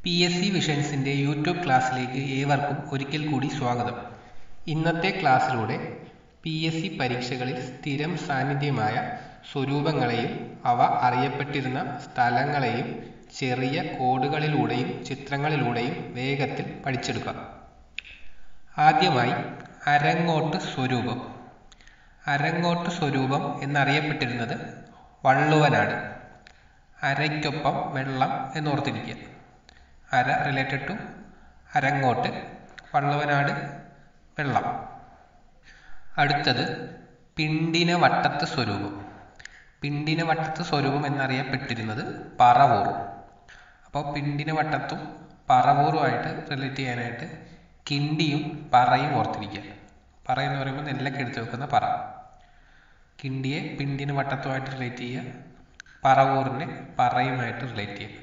P S C വിഷൻസിൻ്റെ YouTube ക്ലാസ്സിലേക്ക് ഏവർക്കും ഒരിക്കൽ കൂടി സ്വാഗതം ഇന്നത്തെ ക്ലാസ്സിലൂടെ പി എസ് സി പരീക്ഷകളിൽ സ്ഥിരം സാന്നിധ്യമായ സ്വരൂപങ്ങളെയും അവ അറിയപ്പെട്ടിരുന്ന സ്ഥലങ്ങളെയും ചെറിയ കോഡുകളിലൂടെയും ചിത്രങ്ങളിലൂടെയും വേഗത്തിൽ പഠിച്ചെടുക്കാം ആദ്യമായി അരങ്ങോട്ട് സ്വരൂപം അരങ്ങോട്ട് സ്വരൂപം എന്നറിയപ്പെട്ടിരുന്നത് വള്ളുവനാട് അരയ്ക്കൊപ്പം വെള്ളം എന്നോർത്തിരിക്കുക അര റിലേറ്റഡ് ടു അരങ്ങോട്ട് വള്ളുവനാട് വെള്ളം അടുത്തത് പിണ്ടിന വട്ടത്ത് സ്വരൂപം പിണ്ടിന വട്ടത്ത് സ്വരൂപം എന്നറിയപ്പെട്ടിരുന്നത് പറവൂർ അപ്പോൾ പിണ്ടിന വട്ടത്തും പറവൂറുമായിട്ട് റിലേറ്റ് ചെയ്യാനായിട്ട് കിണ്ടിയും പറയും ഓർത്തിരിക്കുക പറ എന്ന് പറയുമ്പോൾ നെല്ലൊക്കെ എടുത്ത് വെക്കുന്ന പറ കിണ്ടിയെ പിണ്ടിന് വട്ടത്തുമായിട്ട് റിലേറ്റ് ചെയ്യുക പറവൂറിനെ പറയുമായിട്ട് റിലേറ്റ് ചെയ്യുക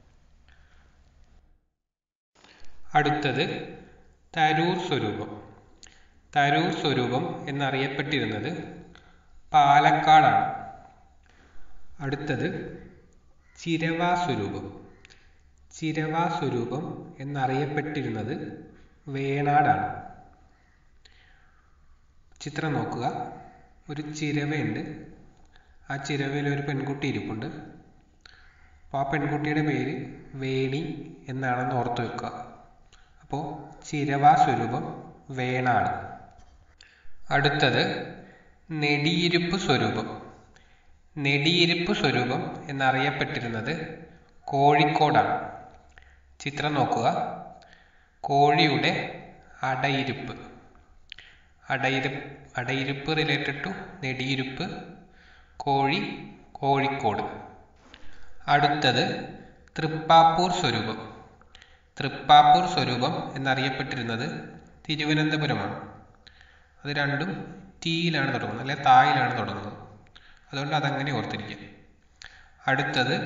അടുത്തത് തരൂർ സ്വരൂപം തരൂർ സ്വരൂപം എന്നറിയപ്പെട്ടിരുന്നത് പാലക്കാടാണ് അടുത്തത് ചിരവാ സ്വരൂപം ചിരവാ സ്വരൂപം എന്നറിയപ്പെട്ടിരുന്നത് വേണാടാണ് ചിത്രം നോക്കുക ഒരു ചിരവയുണ്ട് ആ ചിരവയിൽ ഒരു പെൺകുട്ടി ഇരിപ്പുണ്ട് അപ്പോൾ ആ പെൺകുട്ടിയുടെ പേര് വേണി എന്നാണെന്ന് ഓർത്തു വെക്കുക അപ്പോൾ ചിരവാ സ്വരൂപം വേണാണ് അടുത്തത് നെടിയിരുപ്പ് സ്വരൂപം നെടിയിരുപ്പ് സ്വരൂപം എന്നറിയപ്പെട്ടിരുന്നത് കോഴിക്കോടാണ് ചിത്രം നോക്കുക കോഴിയുടെ അടയിരുപ്പ് അടയിരുപ്പ് അടയിരുപ്പ് റിലേറ്റഡ് ടു നെടിയിരുപ്പ് കോഴി കോഴിക്കോട് അടുത്തത് തൃപ്പാപ്പൂർ സ്വരൂപം തൃപ്പാപ്പൂർ സ്വരൂപം എന്നറിയപ്പെട്ടിരുന്നത് തിരുവനന്തപുരമാണ് അത് രണ്ടും ടീയിലാണ് തുടങ്ങുന്നത് അല്ലെ തായിലാണ് തുടങ്ങുന്നത് അതുകൊണ്ട് അതങ്ങനെ ഓർത്തിരിക്കുക അടുത്തത്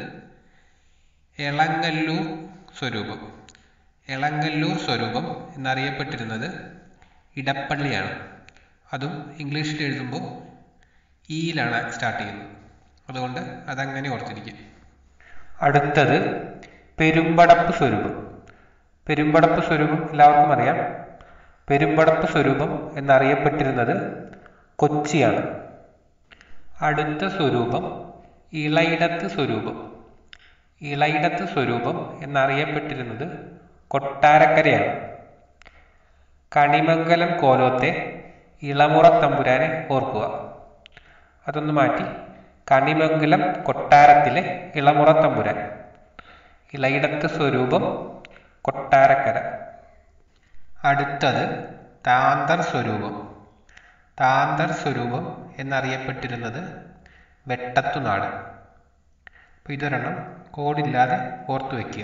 എളങ്ങല്ലൂർ സ്വരൂപം എളങ്ങല്ലൂർ സ്വരൂപം എന്നറിയപ്പെട്ടിരുന്നത് ഇടപ്പള്ളിയാണ് അതും ഇംഗ്ലീഷിൽ എഴുതുമ്പോൾ ഈയിലാണ് സ്റ്റാർട്ട് ചെയ്യുന്നത് അതുകൊണ്ട് അതങ്ങനെ ഓർത്തിരിക്കുക അടുത്തത് പെരുമ്പടപ്പ് സ്വരൂപം പെരുമ്പടപ്പ് സ്വരൂപം എല്ലാവർക്കും അറിയാം പെരുമ്പടപ്പ് സ്വരൂപം എന്നറിയപ്പെട്ടിരുന്നത് കൊച്ചിയാണ് അടുത്ത സ്വരൂപം ഇളയിടത്ത് സ്വരൂപം ഇളയിടത്ത് സ്വരൂപം എന്നറിയപ്പെട്ടിരുന്നത് കൊട്ടാരക്കരയാണ് കണിമംഗലം കോലോത്തെ ഇളമുറ തമ്പുരാനെ ഓർക്കുക അതൊന്ന് മാറ്റി കണിമംഗലം കൊട്ടാരത്തിലെ ഇളമുറ തമ്പുരാൻ ഇളയിടത്ത് സ്വരൂപം കൊട്ടാരക്കര അടുത്തത് താന്തർ സ്വരൂപം താന്തർ സ്വരൂപം എന്നറിയപ്പെട്ടിരുന്നത് വെട്ടത്തുനാട് അപ്പോൾ ഇതൊരെണ്ണം കോഡില്ലാതെ ഓർത്തു വയ്ക്കുക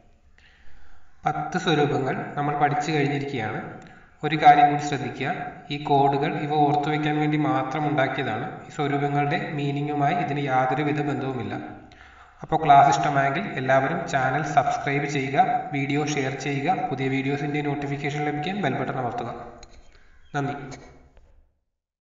പത്ത് സ്വരൂപങ്ങൾ നമ്മൾ പഠിച്ചു കഴിഞ്ഞിരിക്കുകയാണ് ഒരു കാര്യം കൂടി ശ്രദ്ധിക്കുക ഈ കോഡുകൾ ഇവ ഓർത്തു വയ്ക്കാൻ വേണ്ടി മാത്രം ഉണ്ടാക്കിയതാണ് ഈ സ്വരൂപങ്ങളുടെ മീനിങ്ങുമായി ഇതിന് യാതൊരുവിധ ബന്ധവുമില്ല അപ്പോൾ ക്ലാസ് ഇഷ്ടമായെങ്കിൽ എല്ലാവരും ചാനൽ സബ്സ്ക്രൈബ് ചെയ്യുക വീഡിയോ ഷെയർ ചെയ്യുക പുതിയ വീഡിയോസിൻ്റെ നോട്ടിഫിക്കേഷൻ ലഭിക്കാൻ ബെൽ ബട്ടൺ അമർത്തുക നന്ദി